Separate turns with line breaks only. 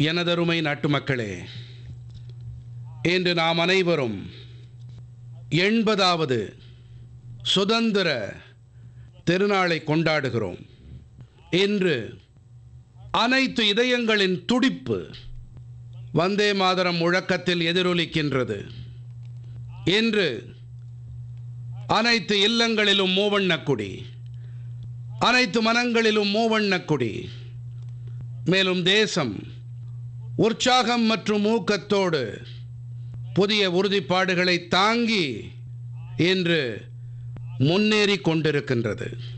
எனதருமை நாட்டுமக்களே இன்று நாம் அனைவரும் எண்பதாவது சுதந்திர திருநாளை கொண்டாடுகிறோம் இன்று அனைத்து இதயங்களின் துடிப்பு வந்தே மாதரம் முழக்கத்தில் எதிரொலிக்கின்றது இன்று அனைத்து இல்லங்களிலும் மூவண்ணக் கொடி அனைத்து மனங்களிலும் மூவண்ணக் கொடி மேலும் தேசம் உற்சாகம் மற்றும் ஊக்கத்தோடு புதிய உறுதிப்பாடுகளை தாங்கி இன்று முன்னேறி கொண்டிருக்கின்றது